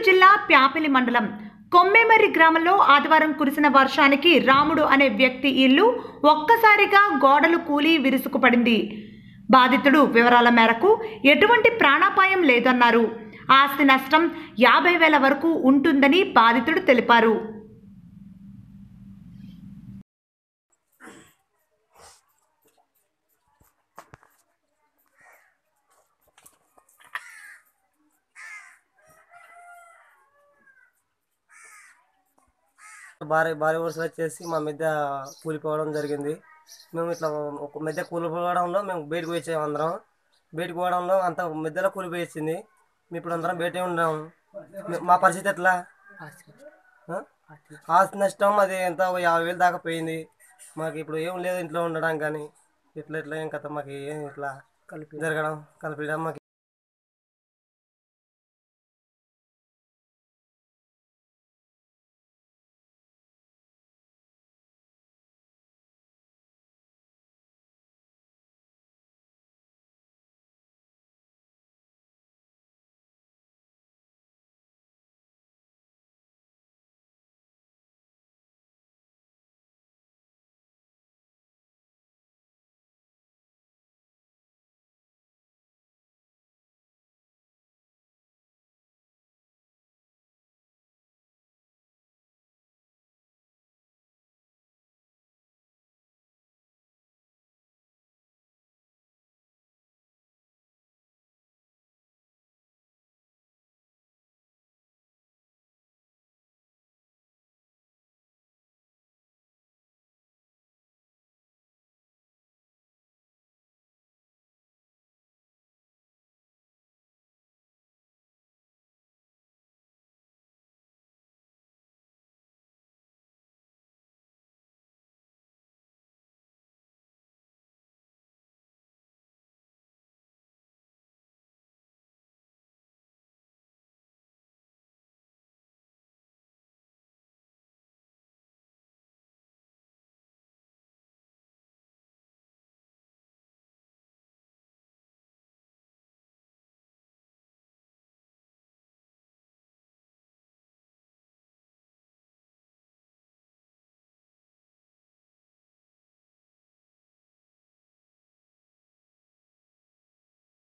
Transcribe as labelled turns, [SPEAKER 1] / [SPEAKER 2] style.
[SPEAKER 1] జిల్లా ప్యాపిలి మండలం కొమ్మెమర్రి గ్రామంలో ఆదివారం కురిసిన వర్షానికి రాముడు అనే వ్యక్తి ఇల్లు ఒక్కసారిగా గోడలు కూలి విరుసుకుపడింది బాధితుడు వివరాల మేరకు ఎటువంటి ప్రాణాపాయం లేదన్నారు ఆస్తి నష్టం యాభై వేల వరకు ఉంటుందని బాధితుడు తెలిపారు
[SPEAKER 2] భారీ భారీ వర్షాలు వచ్చేసి మా మిద్దె కూలిపోవడం జరిగింది మేము ఇట్లా ఒక మిద్దె కూలిపోవడంలో మేము బయటకు వచ్చాము అందరం బయటకు పోవడంలో అంత మిద్దెలో కూలిపోయింది మేము ఇప్పుడు అందరం బయటే ఉన్నాం మీ- మా పరిస్థితి ఎట్లా ఆ? ఆస్తి నష్టం అది ఎంత ఒక యాభై వేలు దాకా పోయింది మాకు ఇప్పుడు ఏం లేదు ఇంట్లో ఉండడం కానీ ఇట్లా ఇట్లా ఏం కథ మాకు ఏం ఇట్లా జరగడం కలిపడం మాకు